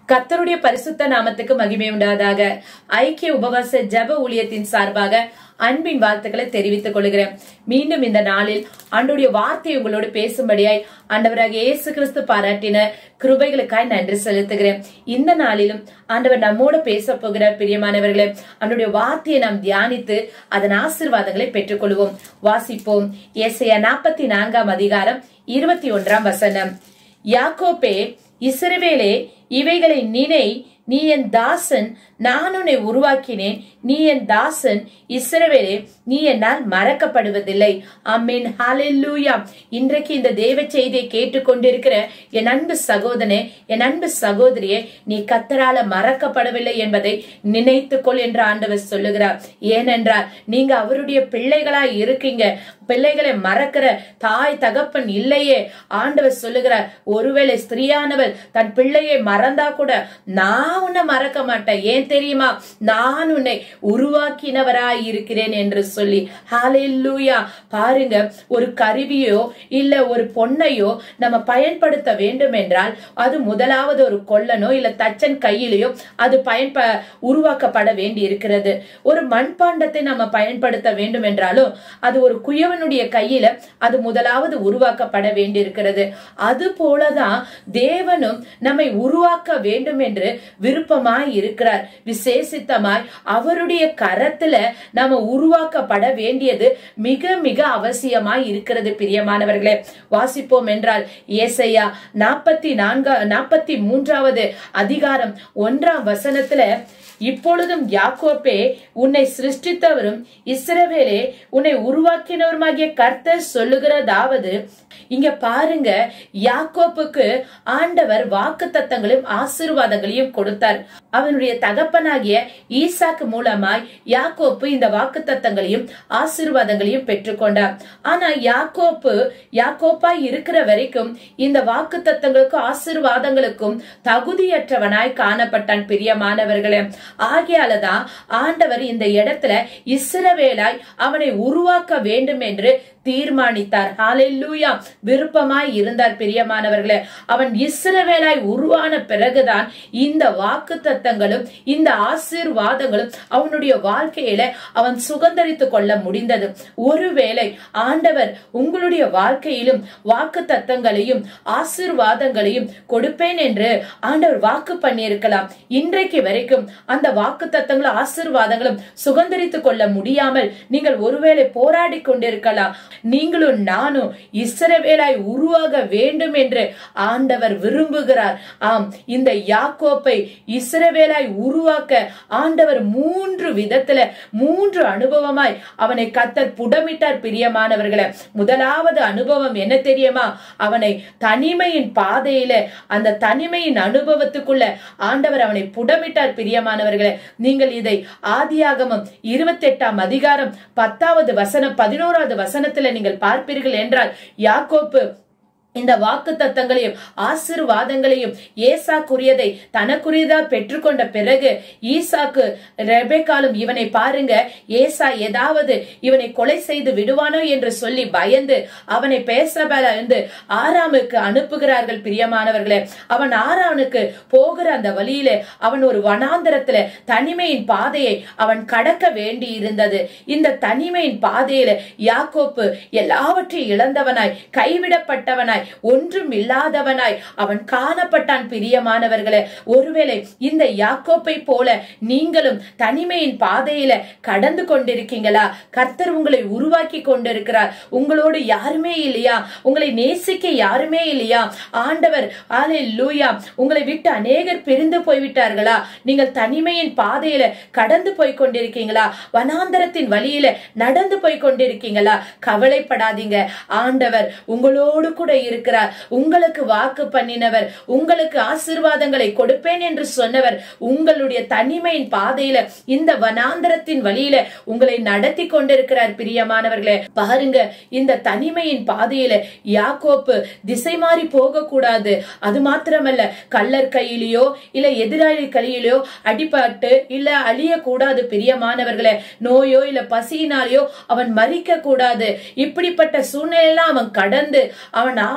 கர்த்தருடைய பரிசுத்த நாமத்துக்கு மகிமை உண்டாதாக ஐக்கிய உபவாச ஜெப ஊழியத்தின் சார்பாக அன்பின் வாழ்த்துக்களை தெரிவித்துக் கொள்கிறேன் மீண்டும் இந்த நாளில் ஆண்டுடைய வார்த்தை உங்களோடு பேசும்படியாய் ஆண்டவராக இயேசு கிறிஸ்து பாராட்டின கிருபைகளுக்காய் நன்றி செலுத்துகிறேன் இந்த நாளிலும் ஆண்டவர் நம்மோடு பேச போகிறார் பிரியமானவர்களே அவனுடைய வார்த்தையை நாம் தியானித்து அதன் ஆசிர்வாதங்களை பெற்றுக்கொள்வோம் வாசிப்போம் ஏசையா நாற்பத்தி நான்காம் அதிகாரம் இருபத்தி ஒன்றாம் வசனம் யாக்கோப்பே இஸ்ரவேலே இவைகளை நினை நீ என் தாசன் நான் உன்னை உருவாக்கினேன் நீ என் தாசன் இஸ்ரவேலே நீ என்னால் மறக்கப்படுவதில்லை அம்மீன் ஹalleluya இன்றைக்கு இந்த தேவ செய்தியை கேட்டுக்கொண்டிருக்கிற என் அன்பு சகோதரனே என் அன்பு சகோதரியே நீ கத்தரால மறக்கப்படவில்லை என்பதை நினைத்துக்கொள் என்று ஆண்டவர் சொல்லுகிறார் ஏனென்றால் நீங்க அவருடைய பிள்ளைகளாய் இருக்கீங்க பிள்ளைகளை மறக்கிற தாய் தகப்பன் இல்லையே ஆண்டவர் சொல்லுகிறார் ஒருவேளை ஸ்திரீயானவர் தன் பிள்ளையை மறந்தா கூட நான் உன்னை மறக்க மாட்டேன் ஏன் தெரியுமா நான் உன்னை உருவாக்கினவராய் இருக்கிறேன் என்று சொல்லி ஹalleluya பாருங்க ஒரு கருவியோ இல்ல ஒரு பொன்னையோ நம்ம பயன்படுத்த வேண்டும் என்றால் அது முதலாவது ஒரு கொல்லனோ இல்ல தச்சன் கையிலேயோ அது பயன்ப உருவாக்கப்பட வேண்டி இருக்கிறது ஒரு மண்பாண்டத்தை நம்ம பயன்படுத்த வேண்டும் என்றாலும் அது ஒரு குயவனுடைய கையில அது முதலாவது உருவாக்கப்பட வேண்டி இருக்கிறது அது போலதான் தேவனும் நம்மை உருவாக்க வேண்டும் என்று விருப்பமாய் இருக்கிறார் விசேஷித்தமாய் அவருடைய கரத்துல நம்ம உருவாக்கப்பட வேண்டியது மிக மிக அவசியமாய் இருக்கிறது பிரியமானவர்களே வாசிப்போம் என்றால் ஏசையா நாற்பத்தி நான்கா நாற்பத்தி மூன்றாவது அதிகாரம் ஒன்றாம் வசனத்துல இப்பொழுதும் யாக்கோப்பே உன்னை சிருஷ்டித்தவரும் இஸ்ரவேலே உன்னை உருவாக்கினவருமாகிய கர்த்தர் சொல்லுகிறதாவது இங்க பாருங்க யாக்கோப்புக்கு ஆண்டவர் வாக்கு தத்தங்களையும் ஆசீர்வாதங்களையும் கொடுத்தார் அவனுடைய தகப்பனாகிய ஈசாக்கு மூலமாய் யாக்கோப்பு இந்த வாக்கு தத்தங்களையும் ஆசீர்வாதங்களையும் பெற்றுக்கொண்டார் ஆனா யாக்கோப்பு யாக்கோப்பாய் இருக்கிற வரைக்கும் இந்த வாக்கு தத்தங்களுக்கும் ஆசீர்வாதங்களுக்கும் தகுதியற்றவனாய் காணப்பட்டான் பிரியமானவர்களே ஆகையாலதான் ஆண்டவர் இந்த இடத்துல இஸ்ரவேலாய் அவனை உருவாக்க வேண்டும் என்று தீர்மானித்தார் ஹalleluya விருப்பமாய் இருந்தார் பிரியமானவர்களே அவன் இஸ்ரவேலாய் உருவான பிறகுதான் இந்த வாக்கு தத்தங்களும் இந்த ஆசீர்வாதங்களும் அவனுடைய வாழ்க்கையில அவன் சுதந்திரித்துக் கொள்ள முடிந்தது ஒருவேளை ஆண்டவர் உங்களுடைய வாழ்க்கையிலும் வாக்கு தத்தங்களையும் ஆசீர்வாதங்களையும் கொடுப்பேன் என்று ஆண்டவர் வாக்கு பண்ணியிருக்கலாம் இன்றைக்கு வரைக்கும் அந்த வாக்கு தத்தங்களும் ஆசீர்வாதங்களும் சுதந்திரித்துக் கொள்ள முடியாமல் நீங்கள் ஒருவேளை போராடி கொண்டிருக்கலாம் நீங்களும் நானும் இஸ்ரவேலாய் உருவாக வேண்டும் என்று ஆண்டவர் விரும்புகிறார் ஆம் இந்த யாக்கோப்பை இஸ்ரவேலாய் உருவாக்க ஆண்டவர் மூன்று விதத்துல மூன்று அனுபவமாய் அவனை கத்தர் புடமிட்டார் பிரியமானவர்களே முதலாவது அனுபவம் என்ன தெரியுமா அவனை தனிமையின் பாதையில அந்த தனிமையின் அனுபவத்துக்குள்ள ஆண்டவர் அவனை புடமிட்டார் பிரியமானவர்களே நீங்கள் இதை ஆதியாகமம் இருபத்தி எட்டாம் அதிகாரம் பத்தாவது வசனம் பதினோராவது வசனத்துல நீங்கள் பார்ப்பீர்கள் என்றால் யாக்கோப்பு இந்த வாக்கு தத்தங்களையும் ஆசிர்வாதங்களையும் ஏசாக்குரியதை தனக்குரியதா பெற்றுக்கொண்ட பிறகு ஈசாக்கு ரெபேக்காலும் இவனை பாருங்க ஏசா ஏதாவது இவனை கொலை செய்து விடுவானோ என்று சொல்லி பயந்து அவனை பேசபல இருந்து ஆறாமுக்கு அனுப்புகிறார்கள் பிரியமானவர்களே அவன் ஆறானுக்கு போகிற அந்த வழியில அவன் ஒரு வனாந்தரத்துல தனிமையின் பாதையை அவன் கடக்க வேண்டி இருந்தது இந்த தனிமையின் பாதையில யாக்கோப்பு எல்லாவற்றையும் இழந்தவனாய் கைவிடப்பட்டவனாய் ஒன்றும் இல்லாதவனாய் அவன் காணப்பட்டான் பிரியமானவர்களே ஒருவேளை இந்த யாக்கோப்பை போல நீங்களும் தனிமையின் பாதையில கடந்து கொண்டிருக்கீங்களா கர்த்தர் உங்களை உருவாக்கி கொண்டிருக்கிறார் உங்களோடு யாருமே இல்லையா உங்களை நேசிக்க யாருமே இல்லையா ஆண்டவர் ஆலே லூயா உங்களை விட்டு அநேகர் பிரிந்து போய்விட்டார்களா நீங்கள் தனிமையின் பாதையில கடந்து போய் கொண்டிருக்கீங்களா வனாந்தரத்தின் வழியில நடந்து போய் கொண்டிருக்கீங்களா கவலைப்படாதீங்க ஆண்டவர் உங்களோடு கூட இருக்கிறார் உங்களுக்கு வாக்கு பண்ணினவர் உங்களுக்கு ஆசிர்வாதங்களை கொடுப்பேன் என்று சொன்னவர் உங்களுடைய தனிமையின் பாதையில இந்த வனாந்தரத்தின் வழியில உங்களை நடத்தி கொண்டிருக்கிறார் பிரியமானவர்களே பாருங்க இந்த தனிமையின் பாதையில யாக்கோப்பு திசை மாறி போக கூடாது அது மாத்திரமல்ல கள்ளர் கையிலேயோ இல்ல எதிராளி கையிலோ அடிபட்டு இல்ல அழிய கூடாது பிரியமானவர்களே நோயோ இல்ல பசியினாலேயோ அவன் மறிக்க கூடாது இப்படிப்பட்ட சூழ்நிலையெல்லாம் அவன் கடந்து அவன் ஆறு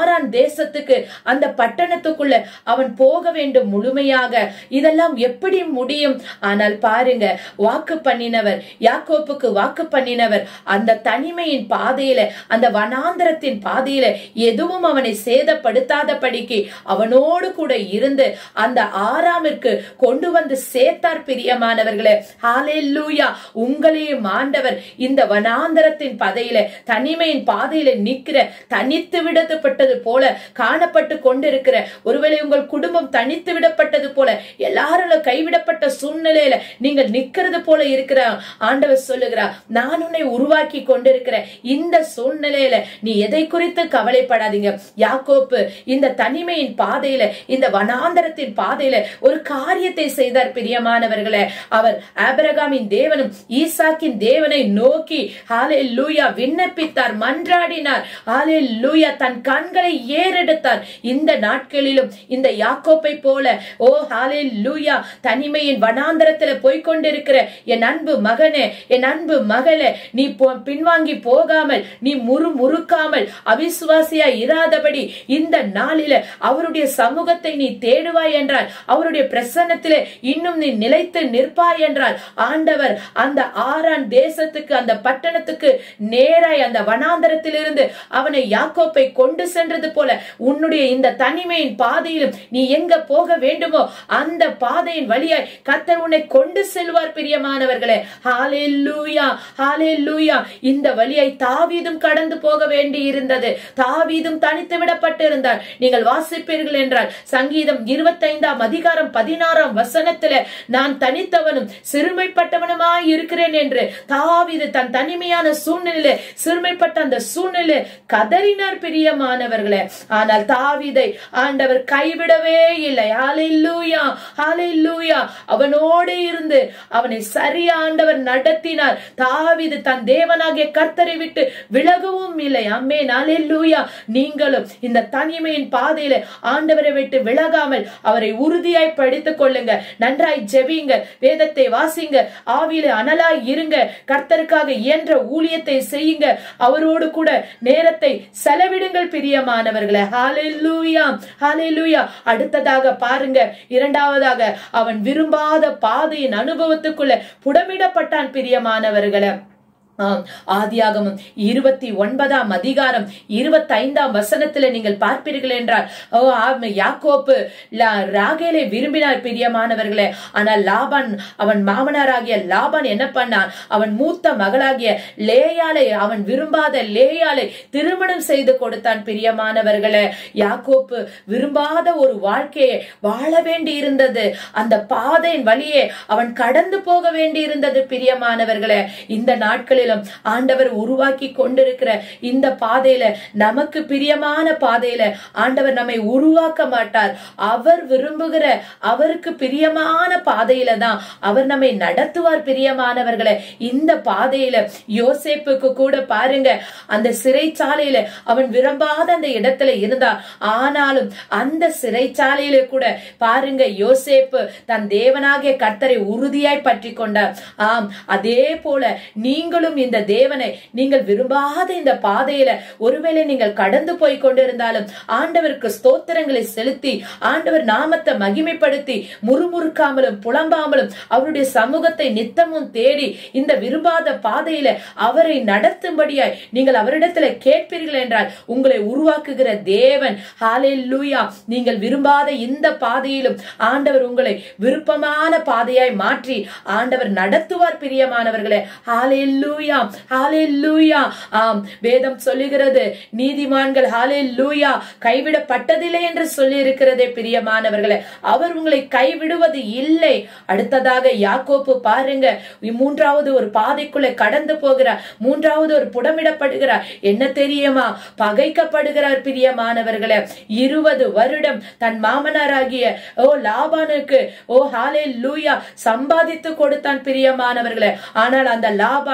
ஆறான் தேசத்துக்கு அந்த பட்டணத்துக்குள்ள அவன் போக வேண்டும் முழுமையாக இதெல்லாம் எப்படி முடியும் ஆனால் பாருங்க வாக்கு பண்ணினவர் யாக்கோப்புக்கு வாக்கு பண்ணினவர் அந்த தனிமையின் பாதையில அந்த வனாந்தரத்தின் பாதையில எதுவும் அவனை சேதப்படுத்தாத படிக்கு அவனோடு கூட இருந்து அந்த ஆறாமிற்கு கொண்டு வந்து சேர்த்தார் பிரியமானவர்களே ஹalleluya உங்களையும் ஆண்டவர் இந்த வனாந்தரத்தின் பாதையில தனிமையின் பாதையில நிக்கிற தனித்து விடப்பட்டது போல காணப்பட்டு கொண்டிருக்கிற ஒருவேளை உங்கள் குடும்பம் தனித்து விடப்பட்டது போல எல்லாரும் கைவிடப்பட்ட சூழ்நிலையில நீங்கள் நிக்கிறது போல இருக்கிற ஆண்டவர் சொல்லுகிறார் நான் உன்னை உருவாக்கி கொண்டிருக்கிற இந்த சூழ்நிலையில நீ எதை குறித்து கவலைப்படாதீங்க யாக்கோப்பு இந்த தனிமையின் பாதையில இந்த வனாந்தரத்தின் பாதையில ஒரு காரியத்தை செய்தார் பிரியமானவர்களே அவர் ஆபிரகாமின் தேவனும் ஈசாக்கின் தேவனை நோக்கி ஹாலே லூயா விண்ணப்பித்தார் மன்றாடினார் ஹாலே லூயா தன் கண்களை ஏறெடுத்தார் இந்த நாட்களிலும் இந்த யாக்கோப்பை போல ஓ ஹாலே லூயா தனிமையின் வனாந்தரத்துல போய்கொண்டிருக்கிற என் அன்பு மகனே என் அன்பு மகளே நீ போ- பின்வாங்கி போகாமல் நீ முறு முறுக்காமல் அவிசுவாசியா இராதபடி இந்த நாளில அவருடைய சமூகத்தை நீ தேடுவாய் என்றால் அவருடைய பிரசன்னத்திலே இன்னும் நீ நிலைத்து நிற்பாய் என்றால் ஆண்டவர் அந்த ஆறான் தேசத்துக்கு அந்த பட்டணத்துக்கு நேராய் அந்த வனாந்தரத்திலிருந்து அவனை யாக்கோப்பை கொண்டு சென்றது போல உன்னுடைய இந்த தனிமையின் பாதையிலும் நீ எங்க போக வேண்டுமோ அந்த பாதையின் வழியாய் கர்த்தர் உன்னை கொண்டு செல்வார் பிரியமானவர்களே ஹalleluya ஹalleluya இந்த வழியை தாவீதும் கடந்து போக வேண்டி இருந்தது தாவீதும் தனித்து விடப்பட்டிருந்தார் நீங்கள் வாசிப்பீர்கள் என்றால் சங்கீதம் இருபத்தைந்தாம் அதிகாரம் பதினாறாம் வசனத்தில நான் தனித்தவனும் சிறுமைப்பட்டவனுமாய் இருக்கிறேன் என்று தாவீது தன் தனிமையான சூழ்நிலையில சிறுமைப்பட்ட அந்த சூழ்நிலை கதறினார் பிரியமானவர்களே ஆனால் தாவீதை ஆண்டவர் கைவிடவே இல்லை ஹalleluya ஹalleluya அவனோடு இருந்து அவனை சரியா ஆண்டவர் நடத்தினார் தாவீது தன் தேவனாகிய கர்த்தரை விட்டு விலகவும் இல்லை அம்மேன் ஹalleluya நீங்களும் இந்த தனிமையின் பாதையில ஆண்டவரை விட்டு விலகாமல் அவரை உறுதியாய் படித்துக் கொள்ளுங்க நன்றாய் ஜெபிங்க வேதத்தை வாசிங்க ஆவியில அனலாய் இருங்க கர்த்தருக்காக இயன்ற ஊழியத்தை செய்யுங்க அவரோடு கூட நேரத்தை செலவிடுங்கள் பிரியமானவர்களே ஹalleluya ஹalleluya அடுத்ததாக பாருங்க இரண்டாவதாக அவன் விரும்பாத பாதையின் அனுபவத்துக்குள்ள புடமிடப்பட்டான் பிரியமானவர்களே ஆம் ஆதியாகமம் இருபத்தி ஒன்பதாம் அதிகாரம் இருபத்தி ஐந்தாம் வசனத்துல நீங்கள் பார்ப்பீர்கள் என்றால் ஓ ஆம், யாக்கோப்பு லா- ராகேலை விரும்பினார் பிரியமானவர்களே ஆனால் லாபான் அவன் மாமனாராகிய லாபான் என்ன பண்ணான் அவன் மூத்த மகளாகிய லேயாலை அவன் விரும்பாத லேயாலை திருமணம் செய்து கொடுத்தான் பிரியமானவர்களே யாக்கோப்பு விரும்பாத ஒரு வாழ்க்கையை வாழ வேண்டி இருந்தது அந்த பாதையின் வழியே அவன் கடந்து போக வேண்டி இருந்தது பிரியமானவர்களே இந்த நாட்களிலும் ஆண்டவர் உருவாக்கி கொண்டிருக்கிற இந்த பாதையில நமக்கு பிரியமான பாதையில ஆண்டவர் நம்மை உருவாக்க மாட்டார் அவர் விரும்புகிற அவருக்கு பிரியமான பாதையில தான் அவர் நம்மை நடத்துவார் பிரியமானவர்களே இந்த பாதையில யோசேப்புக்கு கூட பாருங்க அந்த சிறைச்சாலையில அவன் விரும்பாத அந்த இடத்துல இருந்தார் ஆனாலும் அந்த சிறைச்சாலையில கூட பாருங்க யோசேப்பு தன் தேவனாகிய கர்த்தரை உறுதியாய் பற்றி கொண்டார் ஆம் அதே போல நீங்களும் இந்த தேவனை நீங்கள் விரும்பாத இந்த பாதையில ஒருவேளை நீங்கள் கடந்து போய் கொண்டிருந்தாலும் ஆண்டவருக்கு ஸ்தோத்திரங்களை செலுத்தி ஆண்டவர் நாமத்தை மகிமைப்படுத்தி முறுமுறுக்காமலும் புலம்பாமலும் அவருடைய சமூகத்தை நித்தமும் தேடி இந்த விரும்பாத பாதையில அவரை நடத்தும்படியாய் நீங்கள் அவரிடத்துல கேட்பீர்கள் என்றால் உங்களை உருவாக்குகிற தேவன் ஹalleluya நீங்கள் விரும்பாத இந்த பாதையிலும் ஆண்டவர் உங்களை விருப்பமான பாதையாய் மாற்றி ஆண்டவர் நடத்துவார் பிரியமானவர்களே ஹalleluya ஹalleluya ஆம் வேதம் சொல்லுகிறது நீதிமான்கள் ஹalleluya கைவிடப்பட்டதில்லை என்று சொல்லி இருக்கிறதே பிரியமானவர்களே அவர் உங்களை கைவிடுவது இல்லை அடுத்ததாக யாக்கோப்பு பாருங்க மூன்றாவது ஒரு பாதைக்குள்ளே கடந்து போகிறார் மூன்றாவது ஒரு புடமிடப்படுகிறார் என்ன தெரியுமா பகைக்கப்படுகிறார் பிரியமானவர்களே இருபது வருடம் தன் மாமனாராகிய ஓ லாபானுக்கு ஓ ஹாலே லூயா சம்பாதித்து கொடுத்தான் பிரியமானவர்களே ஆனால் அந்த லாபான் ஓ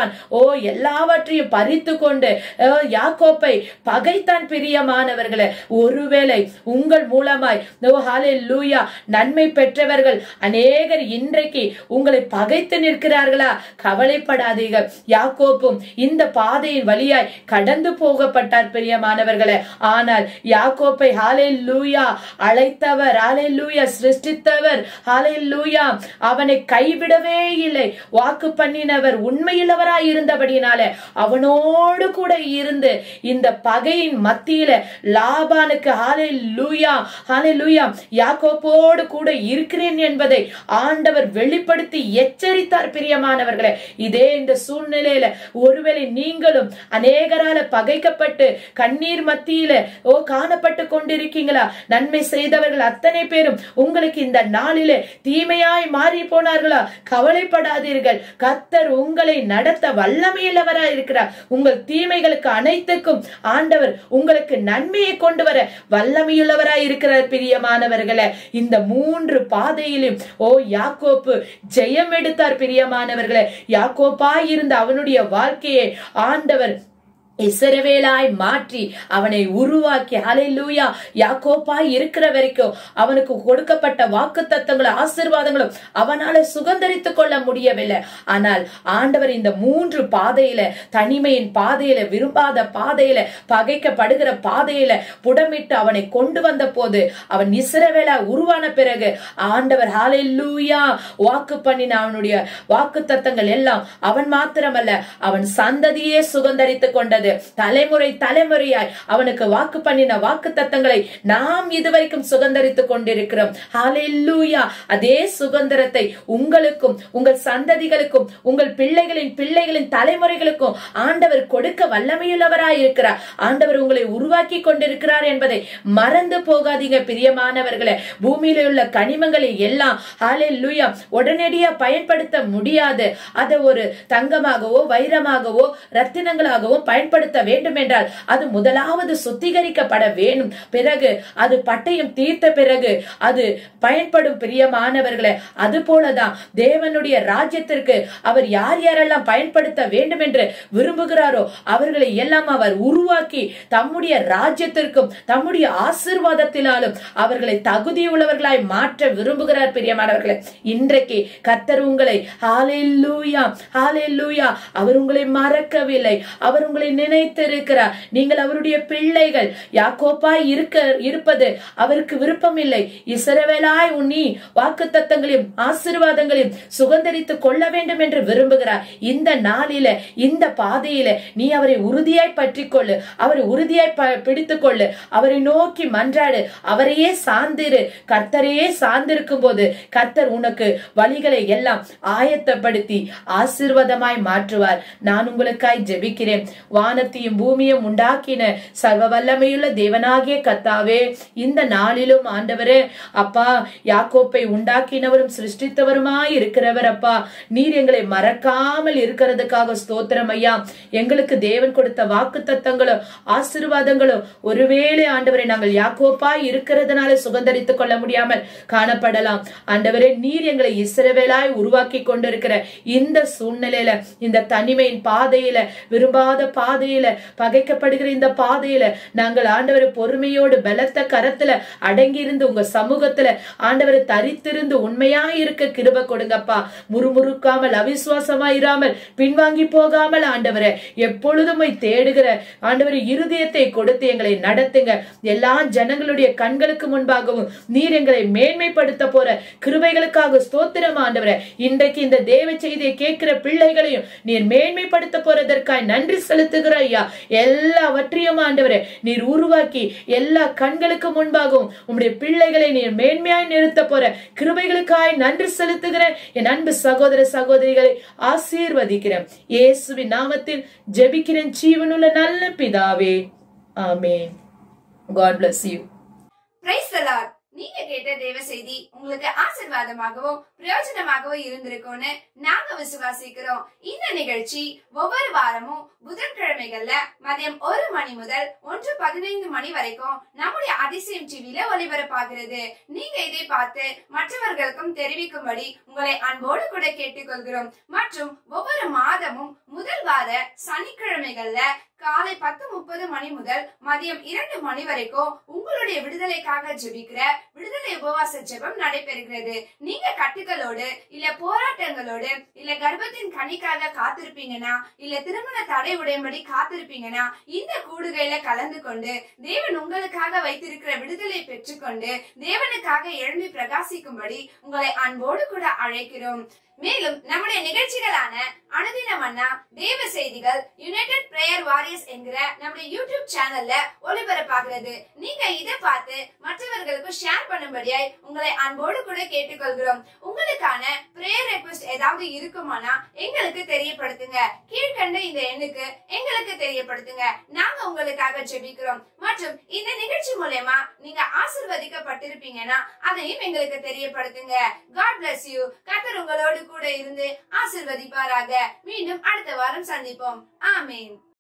எல்லாவற்றையும் பறித்து கொண்டு ஓ, யாக்கோப்பை பகைத்தான் பிரியமானவர்களே ஒருவேளை உங்கள் மூலமாய் ஓ ஹalleluya நன்மை பெற்றவர்கள் அநேகர் இன்றைக்கு உங்களை பகைத்து நிற்கிறார்களா கவலைப்படாதீர்கள் யாக்கோப்பும் இந்த பாதையின் வழியாய் கடந்து போகப்பட்டார் பிரியமானவர்களே ஆனால் யாக்கோப்பை ஹalleluya அழைத்தவர் ஹalleluya சிருஷ்டித்தவர் ஹalleluya அவனை கைவிடவே இல்லை வாக்கு பண்ணினவர் உண்மையுள்ளவராய் இருந்தபடினாலே அவனோடு கூட இருந்து இந்த பகையின் மத்தியில லாபானுக்கு ஹalleluya ஹalleluya யாக்கோப்போடு கூட இருக்கிறேன் என்பதை ஆண்டவர் வெளிப்படுத்தி எச்சரித்தார் பிரியமானவர்களே இதே இந்த சூழ்நிலையில ஒருவேளை நீங்களும் அநேகரால பகைக்கப்பட்டு கண்ணீர் மத்தியில ஓ காணப்பட்டு கொண்டிருக்கீங்களா நன்மை செய்தவர்கள் அத்தனை பேரும் உங்களுக்கு இந்த நாளிலே தீமையாய் மாறி போனார்களா கவலைப்படாதீர்கள் கத்தர் உங்களை நடத்த வல்லமையுள்ளவரா இருக்கிறார் உங்கள் தீமைகளுக்கு அனைத்துக்கும் ஆண்டவர் உங்களுக்கு நன்மையை கொண்டு வர வல்லமையுள்ளவராய் இருக்கிறார் பிரியமானவர்களே இந்த மூன்று பாதையிலும் ஓ யாக்கோப்பு ஜெயம் எடுத்தார் பிரியமானவர்களே யாக்கோப்பாய் இருந்த அவனுடைய வாழ்க்கையை ஆண்டவர் இசரவேலாய் மாற்றி அவனை உருவாக்கி ஹalleluya யாக்கோப்பாய் இருக்கிற வரைக்கும் அவனுக்கு கொடுக்கப்பட்ட வாக்கு தத்தங்களும் ஆசீர்வாதங்களும் அவனால சுகந்தரித்துக் கொள்ள முடியவில்லை ஆனால் ஆண்டவர் இந்த மூன்று பாதையில தனிமையின் பாதையில விரும்பாத பாதையில பகைக்கப்படுகிற பாதையில புடமிட்டு அவனை கொண்டு வந்த போது அவன் இசரவேலா உருவான பிறகு ஆண்டவர் ஹalleluya வாக்கு பண்ணின அவனுடைய வாக்கு தத்தங்கள் எல்லாம் அவன் மாத்திரமல்ல அவன் சந்ததியே சுகந்தரித்துக் கொண்டது தலைமுறை தலைமுறையாய் அவனுக்கு வாக்கு பண்ணின வாக்கு தத்தங்களை நாம் இதுவரைக்கும் சுகந்தரித்துக் கொண்டிருக்கிறோம் ஹalleluya அதே சுதந்திரத்தை உங்களுக்கும் உங்கள் சந்ததிகளுக்கும் உங்கள் பிள்ளைகளின் பிள்ளைகளின் தலைமுறைகளுக்கும் ஆண்டவர் கொடுக்க வல்லமையுள்ளவராய் இருக்கிறார் ஆண்டவர் உங்களை உருவாக்கி கொண்டிருக்கிறார் என்பதை மறந்து போகாதீங்க பிரியமானவர்களே பூமியில உள்ள கனிமங்களை எல்லாம் ஹalleluya உடனடியா பயன்படுத்த முடியாது அதை ஒரு தங்கமாகவோ வைரமாகவோ ரத்தினங்களாகவோ பயன்படுத்த வேண்டும் என்றால் அது முதலாவது சுத்திகரிக்கப்பட வேண்டும் பிறகு அது பட்டயம் தீர்த்த பிறகு அது பயன்படும் பிரியமானவர்களே அது போலதான் தேவனுடைய ராஜ்யத்திற்கு அவர் யார் யாரெல்லாம் பயன்படுத்த வேண்டும் என்று விரும்புகிறாரோ அவர்களை எல்லாம் அவர் உருவாக்கி தம்முடைய ராஜ்யத்திற்கும் தம்முடைய ஆசிர்வாதத்தினாலும் அவர்களை தகுதியுள்ளவர்களாய் மாற்ற விரும்புகிறார் பிரியமானவர்களே இன்றைக்கு கத்தர் உங்களை ஹalleluya ஹalleluya அவர் உங்களை மறக்கவில்லை அவர் உங்களை நினைத்திருக்கிறார் நீங்கள் அவருடைய பிள்ளைகள் யாக்கோப்பாய் இருக்க இருப்பது அவருக்கு விருப்பம் இல்லை இசரவேலாய் உன்னி வாக்கு தத்தங்களையும் ஆசீர்வாதங்களையும் சுகந்தரித்துக் கொள்ள வேண்டும் என்று விரும்புகிறார் இந்த நாளில இந்த பாதையில நீ அவரை உறுதியாய் பற்றிக் கொள்ளு அவரை உறுதியாய் ப- பிடித்துக் கொள்ளு அவரை நோக்கி மன்றாடு அவரையே சார்ந்திரு கர்த்தரையே சார்ந்திருக்கும் போது கர்த்தர் உனக்கு வழிகளை எல்லாம் ஆயத்தப்படுத்தி ஆசீர்வாதமாய் மாற்றுவார் நான் உங்களுக்காய் ஜெபிக்கிறேன் வானத்தையும் பூமியும் உண்டாக்கின சர்வ வல்லமையுள்ள தேவனாகிய கத்தாவே இந்த நாளிலும் ஆண்டவரே அப்பா யாக்கோப்பை உண்டாக்கினவரும் சிருஷ்டித்தவருமாய் இருக்கிறவர் அப்பா நீர் எங்களை மறக்காமல் இருக்கிறதுக்காக ஸ்தோத்திரம் ஐயா எங்களுக்கு தேவன் கொடுத்த வாக்கு தத்தங்களும் ஆசீர்வாதங்களும் ஒருவேளை ஆண்டவரை நாங்கள் யாக்கோப்பாய் இருக்கிறதுனால சுகந்தரித்துக் கொள்ள முடியாமல் காணப்படலாம் ஆண்டவரே நீர் எங்களை இஸ்ரவேலாய் உருவாக்கி கொண்டிருக்கிற இந்த சூழ்நிலையில இந்த தனிமையின் பாதையில விரும்பாத பாதையில பகைக்கப்படுகிற இந்த பாதையில நாங்கள் ஆண்டவரை பொறுமையோடு பலத்த கரத்துல அடங்கி இருந்து உங்க சமூகத்துல ஆண்டவரை தரித்திருந்து உண்மையா இருக்க கிருப கொடுங்கப்பா முறுமுறுக்காமல் அவிசுவாசமா இராமல் பின்வாங்கி போகாமல் ஆண்டவரை எப்பொழுதும் உம்மை தேடுகிற ஆண்டவரை இருதயத்தை கொடுத்து எங்களை நடத்துங்க எல்லா ஜனங்களுடைய கண்களுக்கு முன்பாகவும் நீர் எங்களை மேன்மைப்படுத்த போற கிருபைகளுக்காக ஸ்தோத்திரம் ஆண்டவரே இன்றைக்கு இந்த தேவ செய்தியை கேட்கிற பிள்ளைகளையும் நீர் மேன்மைப்படுத்த போறதற்காய் நன்றி செலுத்துகிற ஐயா எல்லாவற்றையும் ஆண்டவரே நீர் உருவாக்கி எல்லா கண்களுக்கு முன்பாகவும் உம்முடைய பிள்ளைகளை நீர் மேன்மையாய் நிறுத்த போற கிருபைகளுக்காய் நன்றி செலுத்துகிறேன் என் அன்பு சகோதர சகோதரிகளை ஆசீர்வதிக்கிறேன் இயேசுவின் நாமத்தில் ஜெபிக்கிறேன் ஜீவனுள்ள நல்ல பிதாவே ஆமென் God bless you. Praise the Lord. நீங்க கேட்ட தேவ செய்தி உங்களுக்கு ஆசிர்வாதமாகவும் பிரயோஜனமாகவும் இருந்திருக்கும்னு நாங்க விசுவாசிக்கிறோம் இந்த நிகழ்ச்சி ஒவ்வொரு வாரமும் புதன்கிழமைகள்ல மதியம் ஒரு மணி முதல் ஒன்று பதினைந்து மணி வரைக்கும் நம்முடைய அதிசயம் டிவில ஒளிபரப்பாகிறது நீங்க இதை பார்த்து மற்றவர்களுக்கும் தெரிவிக்கும்படி உங்களை அன்போடு கூட கேட்டுக்கொள்கிறோம் மற்றும் ஒவ்வொரு மாதமும் முதல் வார சனிக்கிழமைகள்ல காலை பத்து முப்பது மணி முதல் மதியம் இரண்டு மணி வரைக்கும் உங்களுடைய விடுதலைக்காக ஜெபிக்கிற விடுதலை உபவாச ஜெபம் நடைபெறுகிறது நீங்க கட்டுகளோடு இல்ல போராட்டங்களோடு இல்ல கர்ப்பத்தின் கனிக்காக காத்திருப்பீங்கன்னா இல்ல திருமண தடை உடையும்படி காத்திருப்பீங்கன்னா இந்த கூடுகையில கலந்து கொண்டு தேவன் உங்களுக்காக வைத்திருக்கிற விடுதலை பெற்றுக்கொண்டு தேவனுக்காக எழும்பி பிரகாசிக்கும்படி உங்களை அன்போடு கூட அழைக்கிறோம் மேலும் நம்முடைய நிகழ்ச்சிகளான அனுதின மன்னா தேவ செய்திகள் யுனைடெட் பிரேயர் வாரியர்ஸ் என்கிற நம்முடைய யூடியூப் சேனல்ல ஒளிபரப்பாகிறது நீங்க இதை பார்த்து மற்றவர்களுக்கு ஷேர் பண்ணும்படியாய் உங்களை அன்போடு கூட கேட்டுக்கொள்கிறோம் உங்களுக்கான பிரேயர் ரெக்வஸ்ட் ஏதாவது இருக்குமானா எங்களுக்கு தெரியப்படுத்துங்க கீழ்கண்ட இந்த எண்ணுக்கு எங்களுக்கு தெரியப்படுத்துங்க நாங்க உங்களுக்காக ஜெபிக்கிறோம் மற்றும் இந்த நிகழ்ச்சி மூலயமா நீங்க ஆசிர்வதிக்கப்பட்டிருப்பீங்கன்னா அதையும் எங்களுக்கு தெரியப்படுத்துங்க காட் bless யூ கர்த்தர் உங்களோடு கூட இருந்து ஆசிர்வதிப்பாராக மீண்டும் அடுத்த வாரம் சந்திப்போம் ஆமேன்